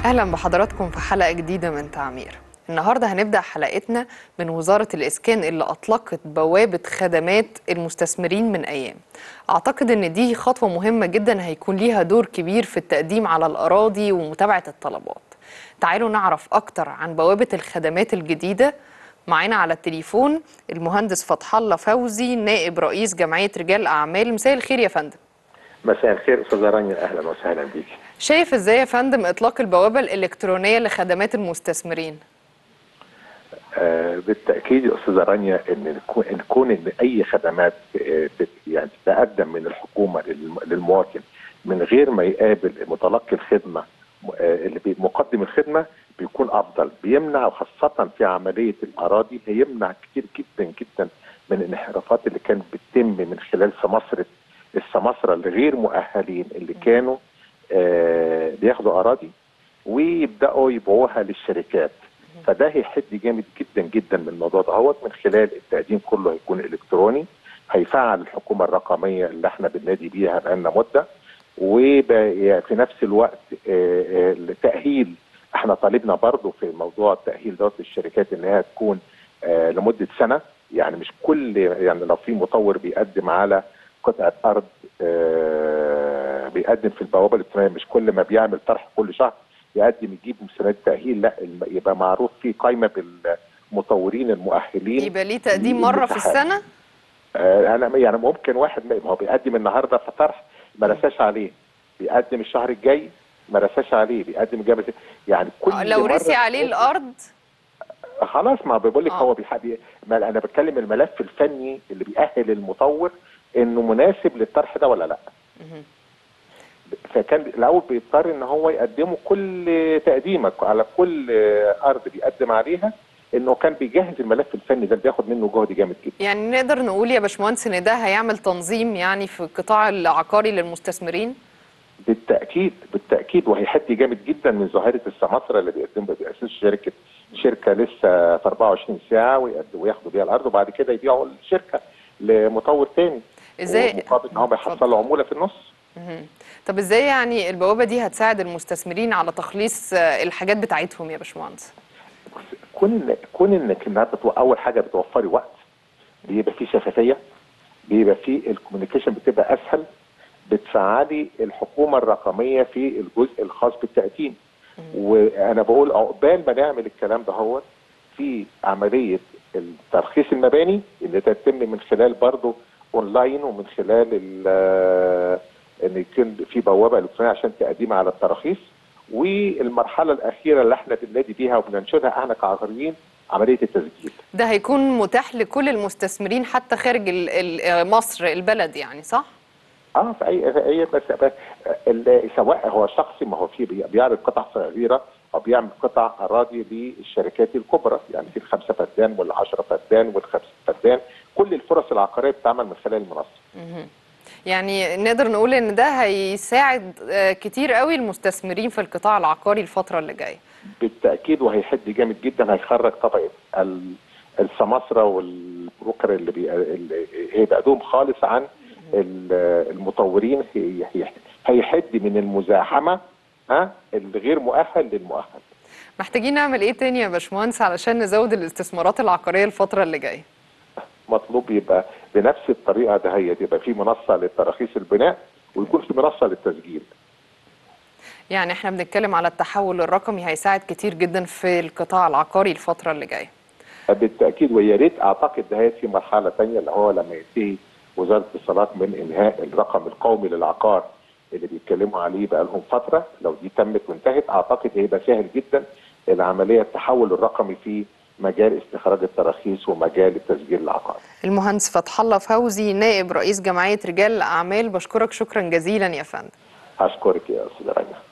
اهلا بحضراتكم في حلقه جديده من تعمير النهارده هنبدا حلقتنا من وزاره الاسكان اللي اطلقت بوابه خدمات المستثمرين من ايام اعتقد ان دي خطوه مهمه جدا هيكون ليها دور كبير في التقديم على الاراضي ومتابعه الطلبات تعالوا نعرف اكتر عن بوابه الخدمات الجديده معانا على التليفون المهندس فتح الله فوزي نائب رئيس جمعيه رجال الاعمال مساء الخير يا فندم مساء الخير استاذه رانيا اهلا وسهلا بيك شايف ازاي يا فندم اطلاق البوابه الالكترونيه لخدمات المستثمرين آه بالتاكيد يا استاذه رانيا ان ان كون ان اي خدمات آه يعني تتقدم من الحكومه للمواطن من غير ما يقابل متلقي الخدمه آه اللي مقدم الخدمه بيكون افضل بيمنع وخاصه في عمليه الاراضي هيمنع كتير جدا جدا من الانحرافات اللي كانت بتتم من خلال سماسره السماسره الغير مؤهلين اللي كانوا آه بياخدوا اراضي ويبداوا يبيعوها للشركات فده هيحد جامد جدا جدا من الموضوع دهوت من خلال التقديم كله هيكون الكتروني هيفعل الحكومه الرقميه اللي احنا بننادي بيها بقالنا مده وفي نفس الوقت التاهيل احنا طالبنا برضه في موضوع التاهيل دوت للشركات ان هي تكون آه لمده سنه يعني مش كل يعني لو في مطور بيقدم على قطعه ارض آه بيقدم في البوابه الالكترونيه مش كل ما بيعمل طرح كل شهر يقدم يجيب مستندات تاهيل لا يبقى معروف في قائمه بالمطورين المؤهلين يبقى ليه تقديم مره في السنه؟ آه انا يعني ممكن واحد ما هو بيقدم النهارده في طرح ما رساش عليه بيقدم الشهر الجاي ما رساش عليه بيقدم جامد يعني كل لو رسي عليه الارض خلاص ما بقول لك هو بيحب ما انا بتكلم الملف الفني اللي بيأهل المطور انه مناسب للطرح ده ولا لا فكان الاول بيضطر ان هو يقدمه كل تقديمك على كل ارض بيقدم عليها انه كان بيجهز الملف الفني ده بياخد منه جهد جامد جدا يعني نقدر نقول يا باشمهندس ان ده هيعمل تنظيم يعني في القطاع العقاري للمستثمرين بالتاكيد بالتاكيد وهيحد جامد جدا من ظاهره السماسره اللي بيقدم بيأسس شركه شركه لسه في 24 ساعه وياخدوا بيها الارض وبعد كده يبيعوا الشركه لمطور تاني ازاي مقابل ان هم يحصلوا عموله في النص طب ازاي يعني البوابه دي هتساعد المستثمرين على تخليص الحاجات بتاعتهم يا باشمهندس كون كون انك انها اول حاجه بتوفري وقت بيبقى في شفافيه بيبقى في الكوميونيكيشن بتبقى اسهل بتفعلي الحكومه الرقميه في الجزء الخاص بالتقديم وانا بقول عقبال ما نعمل الكلام ده هو في عمليه الترخيص المباني اللي تتم من خلال برضه اونلاين ومن خلال ان يكون في بوابه الكترونيه عشان تقديم على التراخيص والمرحله الاخيره اللي احنا بننادي بيها وبننشدها احنا كعقاريين عمليه التسجيل ده هيكون متاح لكل المستثمرين حتى خارج مصر البلد يعني صح؟ اه في اي في اي بس سواء هو شخصي ما هو في بيعرض قطع صغيره او بيعمل قطع اراضي للشركات الكبرى يعني في الخمسه فدان والعشره فدان والخمسه فدان كل الفرص العقاريه بتتعمل من خلال المنصه. يعني نقدر نقول ان ده هيساعد كتير قوي المستثمرين في القطاع العقاري الفتره اللي جايه. بالتاكيد وهيحد جامد جدا هيخرج طبقه السماسره والبروكر اللي, بي... اللي هيبعدوهم خالص عن المطورين هيحد من المزاحمه ها الغير مؤهل للمؤهل محتاجين نعمل ايه تاني يا باشمهندس علشان نزود الاستثمارات العقاريه الفتره اللي جايه مطلوب يبقى بنفس الطريقه ده هي يبقى في منصه للتراخيص البناء ويكون في منصه للتسجيل يعني احنا بنتكلم على التحول الرقمي هيساعد كتير جدا في القطاع العقاري الفتره اللي جايه بالتاكيد ويا ريت اعتقد ده في مرحله ثانيه اللي هو لما ينتهي وزاره الاتصالات من انهاء الرقم القومي للعقار اللي بيتكلموا عليه بقى لهم فتره لو دي تمت وانتهت اعتقد هيبقى سهل جدا العمليه التحول الرقمي في مجال استخراج التراخيص ومجال التسجيل العقاري. المهندس فتح الله فوزي نائب رئيس جمعيه رجال الاعمال بشكرك شكرا جزيلا يا فندم. اشكرك يا استاذ رجب.